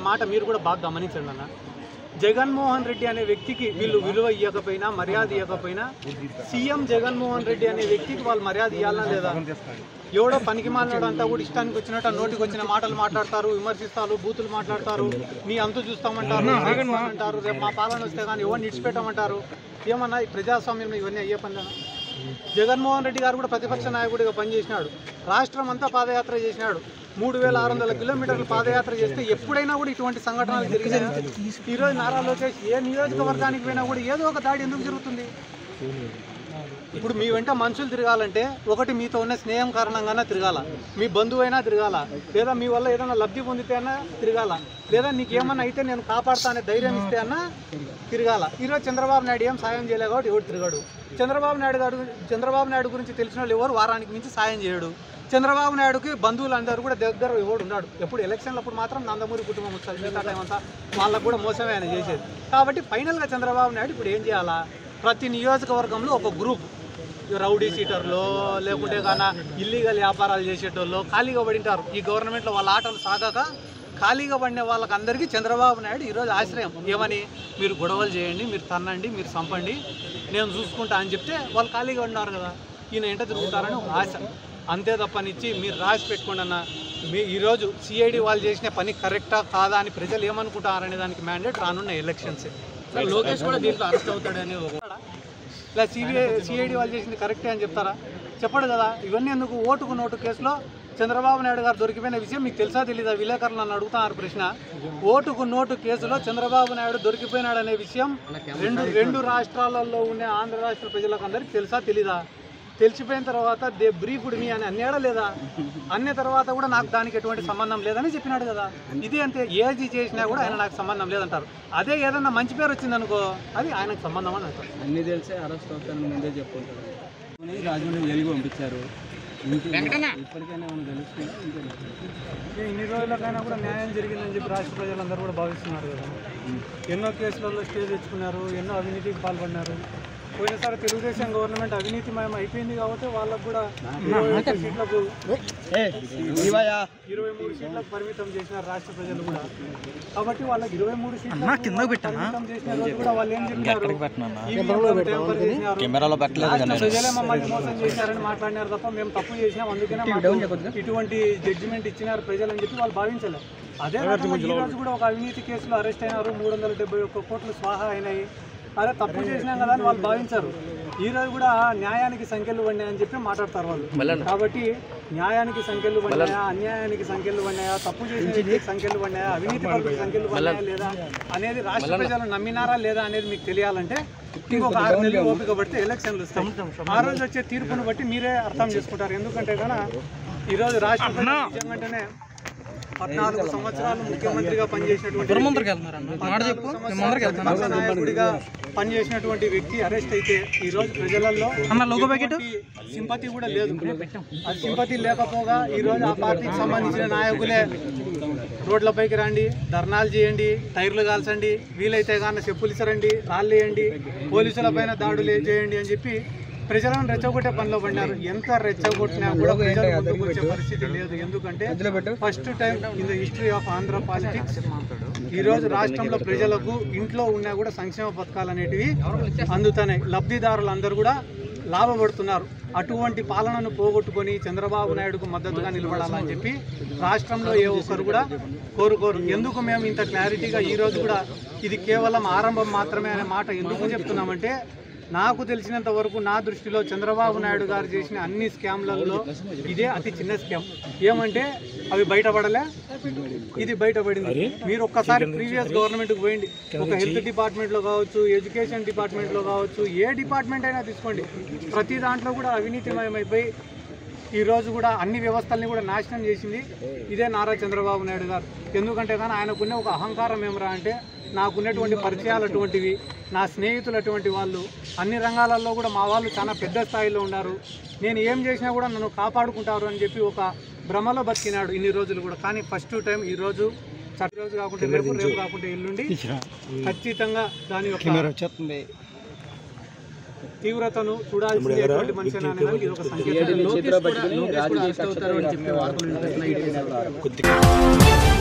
మాట మీరు కూడా బాగా గమనించండి అన్న జగన్మోహన్ రెడ్డి అనే వ్యక్తికి వీళ్ళు విలువ ఇవ్వకపోయినా మర్యాద ఇవ్వకపోయినా సీఎం జగన్మోహన్ రెడ్డి అనే వ్యక్తికి వాళ్ళు మర్యాద ఇవ్వాలా లేదా ఎవడో పనికి మాలినాడు అంతా కూడా ఇష్టానికి వచ్చినట్టు ఆ నోటికి వచ్చిన మాటలు మాట్లాడతారు విమర్శిస్తారు బూతులు మాట్లాడతారు నీ అంతు చూస్తామంటారు అంటారు రేపు మా పాలన వస్తే కానీ ఎవరిని ఇడిచిపెట్టమంటారు ఏమన్నా ఈ ప్రజాస్వామ్యం ఇవన్నీ అయ్యే పనినా జగన్మోహన్ రెడ్డి గారు కూడా ప్రతిపక్ష నాయకుడిగా పనిచేసినాడు రాష్ట్రం అంతా పాదయాత్ర చేసినాడు మూడు వేల ఆరు వందల కిలోమీటర్లు పాదయాత్ర చేస్తే ఎప్పుడైనా కూడా ఇటువంటి సంఘటనలు జరిగినాయి ఈరోజు నారా లోకేష్ ఏ నియోజకవర్గానికి పోయినా కూడా ఏదో ఒక దాడి ఎందుకు జరుగుతుంది ఇప్పుడు మీ వెంట మనుషులు తిరగాలంటే ఒకటి మీతో ఉన్న స్నేహం కారణంగానే తిరగాల మీ బంధువు అయినా తిరగాల లేదా మీ వల్ల ఏదైనా లబ్ధి పొందితే అన్నా తిరగాల లేదా నీకు ఏమన్నా అయితే నేను కాపాడుతా అనే ధైర్యం ఇస్తే అన్నా తిరగాల ఈరోజు చంద్రబాబు నాయుడు ఏం సాయం చేయలేదు కాబట్టి ఎవడు తిరగాడు చంద్రబాబు నాయుడు గారు చంద్రబాబు నాయుడు గురించి తెలిసిన వాళ్ళు ఎవరు వారానికి మించి సాయం చేయడు చంద్రబాబు నాయుడుకి బంధువులు అందరూ కూడా దగ్గర ఎవడు ఉన్నాడు ఎప్పుడు ఎలక్షన్లప్పుడు మాత్రం నందమూరి కుటుంబం వస్తుంది మిగతా టైం అంతా వాళ్ళకు కూడా మోసమే ఆయన చేసేది కాబట్టి ఫైనల్గా చంద్రబాబు నాయుడు ఇప్పుడు ఏం చేయాలా ప్రతి నియోజకవర్గంలో ఒక గ్రూప్ రౌడీ సీటర్లో లేకుంటే కానీ ఇల్లీగల్ వ్యాపారాలు చేసేటోళ్ళు ఖాళీగా పడింటారు ఈ గవర్నమెంట్లో వాళ్ళ ఆటలు సాగాక ఖాళీగా పడిన వాళ్ళకి అందరికీ చంద్రబాబు నాయుడు ఈరోజు ఆశ్రయం ఏమని మీరు గొడవలు చేయండి మీరు తన్నండి మీరు చంపండి నేను చూసుకుంటా అని చెప్తే వాళ్ళు ఖాళీగా ఉన్నారు కదా ఈయన ఎంట తిరుగుతారని ఒక ఆశ అంతే తప్పనిచ్చి మీరు రాసి పెట్టుకోండి అన్న మీ ఈరోజు సిఐడి వాళ్ళు చేసిన పని కరెక్టా కాదా అని ప్రజలు ఏమనుకుంటారనే దానికి మ్యాండేట్ రానున్న ఎలక్షన్స్ లోకేష్ కూడా దీంట్లో అరెస్ట్ అవుతాడని ఇలా సిబిఐ సిఐడి వాళ్ళు చేసింది కరెక్టే అని చెప్తారా చెప్పడు కదా ఇవన్నీ ఎందుకు ఓటుకు నోటు కేసులో చంద్రబాబు నాయుడు గారు దొరికిపోయిన విషయం మీకు తెలుసా తెలీదా విలేకరులు నన్ను అడుగుతున్నారు ప్రశ్న ఓటుకు నోటు కేసులో చంద్రబాబు నాయుడు దొరికిపోయినాడు అనే విషయం రెండు రెండు రాష్ట్రాలలో ఉండే ఆంధ్ర రాష్ట్ర ప్రజలకు అందరికీ తెలుసా తెలీదా తెలిసిపోయిన తర్వాత దే బ్రీఫ్డ్ మీ అని అన్నాడా లేదా అన్న తర్వాత కూడా నాకు దానికి ఎటువంటి సంబంధం లేదని చెప్పినాడు కదా ఇది అంతే ఏది చేసినా కూడా ఆయన నాకు సంబంధం లేదంటారు అదే ఏదన్నా మంచి పేరు వచ్చిందనుకో అది ఆయనకు సంబంధం అని అంటారు అన్ని తెలిసే అరెస్ట్ అవుతారని ముందే చెప్పుకుంటారు రాజమండ్రి జైలుకి పంపించారు ఇప్పటికైనా ఏమైనా తెలుస్తుందా ఇంకేనా? ఇక ఇన్ని రోజులకైనా కూడా న్యాయం జరిగిందని చెప్పి రాష్ట్ర ప్రజలందరూ కూడా భావిస్తున్నారు కదా ఎన్నో కేసులలో స్టే తెచ్చుకున్నారు ఎన్నో అవినీతికి పాల్పడినారు పోయినసారి తెలుగుదేశం గవర్నమెంట్ అవినీతిమయం అయిపోయింది కాబట్టి వాళ్ళకు కూడా ఇరవై ఒక్క సీట్లకు ఇరవై మూడు సీట్లకు పరిమితం చేసినారు రాష్ట్ర ప్రజలు కూడా కాబట్టి వాళ్ళకి ఇరవై మూడు సీట్లకు పరిమితం చేసిన రోజు కూడా వాళ్ళు ఏం చెప్పినారు ఈవీఎంలను ట్యాంపర్ చేసినారు. రాష్ట్ర ప్రజలే మమ్మల్ని మోసం చేశారని మాట్లాడినారు తప్ప మేము తప్పు చేసినాం అందుకనే మాకు ఇటువంటి జడ్జిమెంట్ ఇచ్చినారు ప్రజలు అని చెప్పి వాళ్ళు భావించలేదు అదే రకంగా ఈ రోజు కూడా ఒక అవినీతి కేసులో అరెస్ట్ అయినారు మూడు వందల డెబ్బై ఒక్క కోట్లు స్వాహా అయినాయి అదే తప్పు చేసినాం కదా అని వాళ్ళు భావించారు ఈ రోజు కూడా న్యాయానికి సంఖ్యలు పడినాయని చెప్పి మాట్లాడతారు వాళ్ళు కాబట్టి న్యాయానికి సంఖ్యలు పడినాయా అన్యాయానికి సంఖ్యలు పడినాయా తప్పు చేసిన వ్యక్తికి సంఖ్యలు పడినాయా అవినీతి పరులకు సంఖ్యలు పడినాయా లేదా అనేది రాష్ట్ర ప్రజలు నమ్మినారా లేదా అనేది మీకు తెలియాలంటే ఇంకొక ఆరు నెలలు ఓపిక పడితే ఎలక్షన్లు వస్తాయి ఆ రోజు వచ్చే తీర్పును బట్టి మీరే అర్థం చేసుకుంటారు ఎందుకంటే కనుక ఈరోజు రాష్ట్ర ప్రజలు నిజంగానే పద్నాలుగు సంవత్సరాలు ముఖ్యమంత్రిగా పనిచేసినటువంటి పద్నాలుగు సంవత్సరాలు ప్రతిపక్ష నాయకుడిగా పనిచేసినటువంటి వ్యక్తి అరెస్ట్ అయితే ఈ రోజు ప్రజలలో ఎటువంటి సింపతి కూడా లేదు ఆ సింపతి లేకపోగా ఈ రోజు ఆ పార్టీకి సంబంధించిన నాయకులే రోడ్లపైకి రండి ధర్నాలు చేయండి టైర్లు కాల్చండి వీలైతే కానీ చెప్పులు ఇసరండి రాళ్ళు వేయండి పోలీసుల పైన దాడులు చేయండి అని చెప్పి ప్రజలను రెచ్చగొట్టే పనిలో పడినారు ఎంత రెచ్చగొట్టినా కూడా ప్రజలు ముందుకు వచ్చే పరిస్థితి లేదు ఎందుకంటే first time in the history of Andhra politics ఈ రోజు రాష్ట్రంలో ప్రజలకు ఇంట్లో ఉన్నా కూడా సంక్షేమ పథకాలు అనేటివి అందుతున్నాయి లబ్ధిదారులు అందరూ కూడా లాభపడుతున్నారు అటువంటి పాలనను పోగొట్టుకొని చంద్రబాబు నాయుడుకు మద్దతుగా నిలబడాలని చెప్పి రాష్ట్రంలో ఏ ఒక్కరు కూడా కోరుకోరు ఎందుకు మేము ఇంత క్లారిటీగా ఈ రోజు కూడా ఇది కేవలం ఆరంభం మాత్రమే అనే మాట ఎందుకు చెప్తున్నామంటే నాకు తెలిసినంత వరకు నా దృష్టిలో చంద్రబాబు నాయుడు గారు చేసిన అన్ని స్కామ్లలో ఇదే అతి చిన్న స్కామ్ ఏమంటే అవి బయటపడలే ఇది బయటపడింది మీరు ఒక్కసారి ప్రీవియస్ గవర్నమెంట్కి పోయింది ఒక హెల్త్ డిపార్ట్మెంట్లో కావచ్చు ఎడ్యుకేషన్ డిపార్ట్మెంట్లో కావచ్చు ఏ డిపార్ట్మెంట్ అయినా తీసుకోండి ప్రతి దాంట్లో కూడా అవినీతిమయమైపోయి ఈ రోజు కూడా అన్ని వ్యవస్థల్ని కూడా నాశనం చేసింది ఇదే నారా చంద్రబాబు నాయుడు గారు ఎందుకంటే కానీ ఆయనకున్న ఒక అహంకారం ఏమరా అంటే నాకున్నటువంటి పరిచయాలు అటువంటివి నా స్నేహితులు అటువంటి వాళ్ళు అన్ని రంగాలలో కూడా మా వాళ్ళు చాలా పెద్ద స్థాయిలో ఉన్నారు నేను ఏం చేసినా కూడా నన్ను కాపాడుకుంటారు అని చెప్పి ఒక భ్రమలో బతికినాడు ఇన్ని రోజులు కూడా కానీ ఫస్ట్ టైం ఈ రోజు చట్టి రోజు కాకుండా రేపు రేపు కాకుండా ఎల్లుండి ఖచ్చితంగా దాని యొక్క తీవ్రతను చూడాల్సిన మనిషి అనేదానికి ఇది ఒక సంకేతం చేతిలో పట్టుకుని రాజు చేసి అవుతారు అని చెప్పే వార్తలు వినిపిస్తున్నాయి